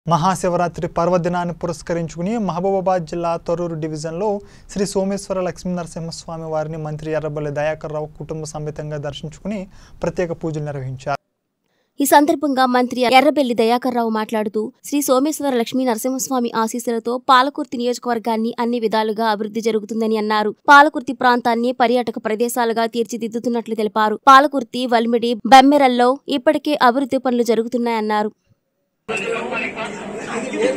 మహాశివరాత్రి పర్వదినాన్ని పురస్కరించుకుని మహబూబాబాద్ జిల్లా తొర్రూరు డివిజన్లో శ్రీ సోమేశ్వర లక్ష్మీ నరసింహస్వామి వారిని మంత్రి ఎర్రబల్లి దయాకర్ రావు కుటుంబ సమేతంగా దర్శించుకుని ప్రత్యేక పూజలు నిర్వహించారు ఈ సందర్భంగా మంత్రి ఎర్రబెల్లి దయాకర్రావు మాట్లాడుతూ శ్రీ సోమేశ్వర లక్ష్మీ నరసింహస్వామి ఆశీస్సులతో పాలకుర్తి నియోజకవర్గాన్ని అన్ని విధాలుగా అభివృద్ధి జరుగుతుందని అన్నారు పాలకుర్తి ప్రాంతాన్ని పర్యాటక ప్రదేశాలుగా తీర్చిదిద్దుతున్నట్లు తెలిపారు పాలకుర్తి వల్మిడి బెమ్మెరల్లో ఇప్పటికే అభివృద్ధి పనులు జరుగుతున్నాయన్నారు